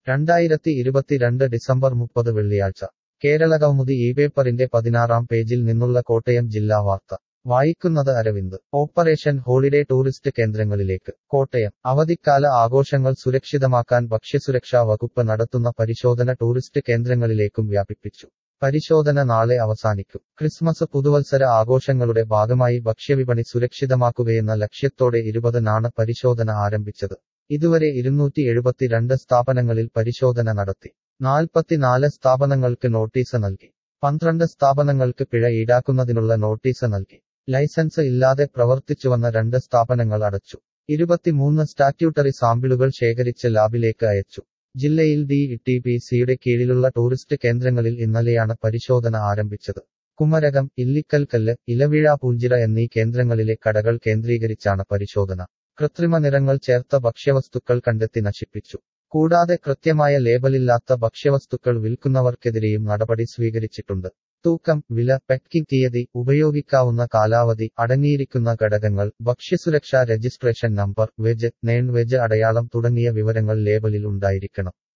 രണ്ടായിരത്തി ഇരുപത്തിരണ്ട് ഡിസംബർ മുപ്പത് വെള്ളിയാഴ്ച കേരളകൗമുദി ഈ പേപ്പറിന്റെ പതിനാറാം പേജിൽ നിന്നുള്ള കോട്ടയം ജില്ലാ വാർത്ത വായിക്കുന്നത് അരവിന്ദ് ഓപ്പറേഷൻ ഹോളിഡേ ടൂറിസ്റ്റ് കേന്ദ്രങ്ങളിലേക്ക് കോട്ടയം അവധിക്കാല ആഘോഷങ്ങൾ സുരക്ഷിതമാക്കാൻ ഭക്ഷ്യസുരക്ഷാ വകുപ്പ് നടത്തുന്ന പരിശോധന ടൂറിസ്റ്റ് കേന്ദ്രങ്ങളിലേക്കും വ്യാപിപ്പിച്ചു പരിശോധന നാളെ അവസാനിക്കും ക്രിസ്മസ് പുതുവത്സര ആഘോഷങ്ങളുടെ ഭാഗമായി ഭക്ഷ്യവിപണി സുരക്ഷിതമാക്കുകയെന്ന ലക്ഷ്യത്തോടെ ഇരുപതിനാണ് പരിശോധന ആരംഭിച്ചത് ഇതുവരെ ഇരുന്നൂറ്റി എഴുപത്തിരണ്ട് സ്ഥാപനങ്ങളിൽ പരിശോധന നടത്തി നാൽപ്പത്തിനാല് സ്ഥാപനങ്ങൾക്ക് നോട്ടീസ് നൽകി പന്ത്രണ്ട് സ്ഥാപനങ്ങൾക്ക് പിഴ ഈടാക്കുന്നതിനുള്ള നോട്ടീസ് നൽകി ലൈസൻസ് ഇല്ലാതെ പ്രവർത്തിച്ചുവന്ന രണ്ട് സ്ഥാപനങ്ങൾ അടച്ചു ഇരുപത്തിമൂന്ന് സ്റ്റാറ്റ്യൂട്ടറി സാമ്പിളുകൾ ശേഖരിച്ച് ലാബിലേക്ക് അയച്ചു ജില്ലയിൽ ഡി ടി പി സിയുടെ കീഴിലുള്ള ടൂറിസ്റ്റ് കേന്ദ്രങ്ങളിൽ ഇന്നലെയാണ് പരിശോധന ആരംഭിച്ചത് കുമരകം ഇല്ലിക്കൽക്കല്ല് ഇലവിഴ പൂഞ്ചിറ എന്നീ കേന്ദ്രങ്ങളിലെ കടകൾ കേന്ദ്രീകരിച്ചാണ് പരിശോധന കൃത്രിമ നിറങ്ങൾ ചേർത്ത ഭക്ഷ്യവസ്തുക്കൾ കണ്ടെത്തി നശിപ്പിച്ചു കൂടാതെ കൃത്യമായ ലേബലില്ലാത്ത ഭക്ഷ്യവസ്തുക്കൾ വിൽക്കുന്നവർക്കെതിരെയും നടപടി സ്വീകരിച്ചിട്ടുണ്ട് തൂക്കം വില പാക്കിംഗ് തീയതി ഉപയോഗിക്കാവുന്ന കാലാവധി അടങ്ങിയിരിക്കുന്ന ഘടകങ്ങൾ ഭക്ഷ്യസുരക്ഷാ registration number veg non veg അടയാളം തുടങ്ങിയ വിവരങ്ങൾ ലേബലിൽ ഉണ്ടായിരിക്കണം